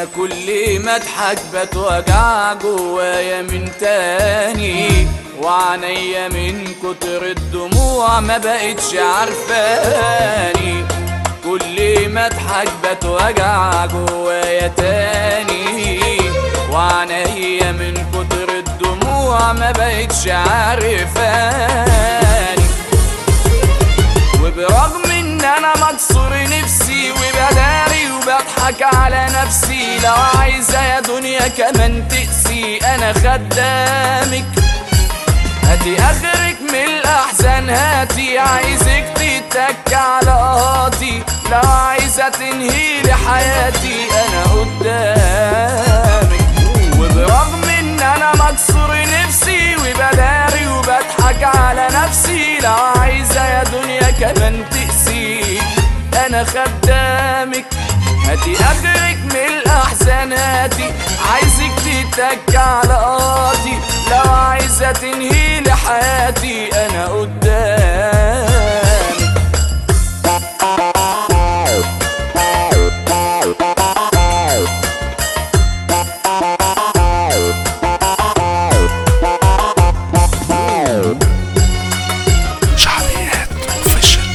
انا كل ما اضحك بتوجع جوايا من تاني وعينيا من كتر الدموع ما بقتش عارفاني كل ما اضحك بتوجع جوايا تاني وعينيا من كتر الدموع ما بقتش عارفاني وبرغم ان انا مكسور نفسي وبداري وبضحك على نفسي لو عايزة يا دنيا كمان تقسي انا خدامك هاتي اخرك من الاحزان هاتي عايزك تتك على قاطي لو عايزة تنهي لي حياتي انا قدامك وبرغم ان انا مكسور نفسي وبداري وبضحك على نفسي لو عايزة يا دنيا كمان تقسي انا خدامك هاتي اخرك من الاحزان هاتي عايزك تتك على قاطي لو عايزة تنهي لي حياتي انا قدامك شعبيات اوفيشال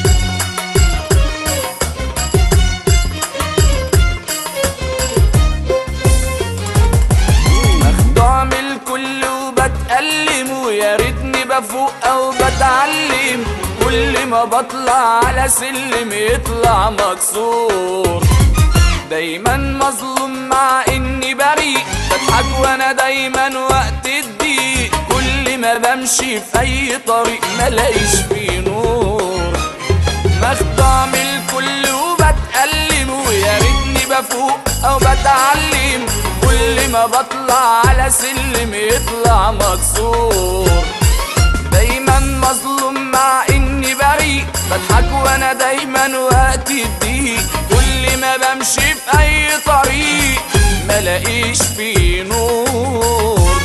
مخدوع من الكل وبتألم ويا ريتني بفوق او بتعلم كل ما بطلع على سلم يطلع مكسور دايما مظلوم مع اني بريء بضحك وانا دايما وقت الضيق كل ما بمشي في اي طريق ملاقيش فيه نور مخدوع من الكل وبتألم ويا ريتني بفوق او بتعلم كل ما بطلع على سلم يطلع مكسور دايما مظلوم مع اني بريء بضحك وانا دايما وقت الضيق كل ما بمشي في اي طريق ملاقيش فيه نور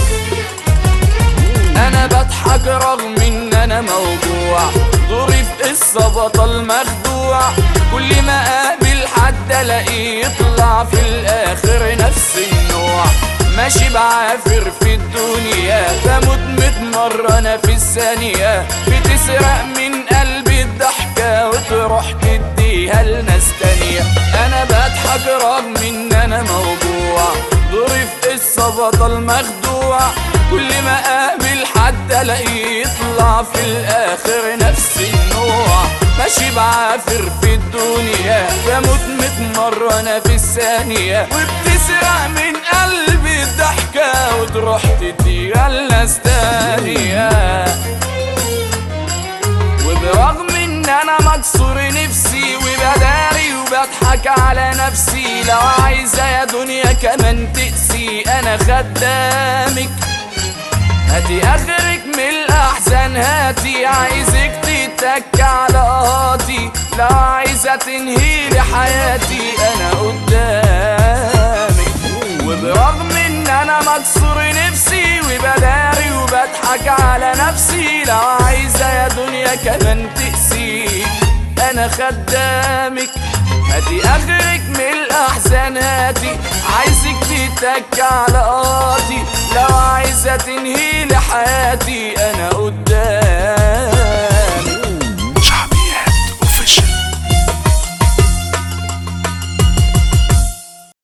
انا بضحك رغم ان انا موجوع دوري في قصة بطل مخدوع كل ما اقابل حد الاقيه يطلع في الاخر نفس النوع ماشي بعافر في الدنيا بموت ميت مرة انا في الثانية بتسرق من قلبي الضحكة وتروح تديها لناس تانية انا بضحك رغم ان انا موجوع دوري في قصة بطل مخدوع كل ما اقابل حد الاقيه يطلع في الاخر نفس النوع ماشي بعافر في الدنيا بموت ميت مرة انا في الثانية وبتسرق من قلبي الضحكة وتروح تديها لناس تانية وبرغم ان انا مكسور نفسي وبداري وبضحك على نفسي لو عايزة يا دنيا كمان تقسي انا خدامك هاتي اخرك من الاحزان هاتي عايزك تتك على قاطي لو عايزة تنهي لي حياتي انا قدامك وبرغم ان انا مكسور نفسي وبداري وبضحك على نفسي لو عايزة يا دنيا كمان تقسي انا خدامك هاتي اخرك من الاحزان هاتي عايزك تتك على قاطي لو عايزة تنهي لي حياتي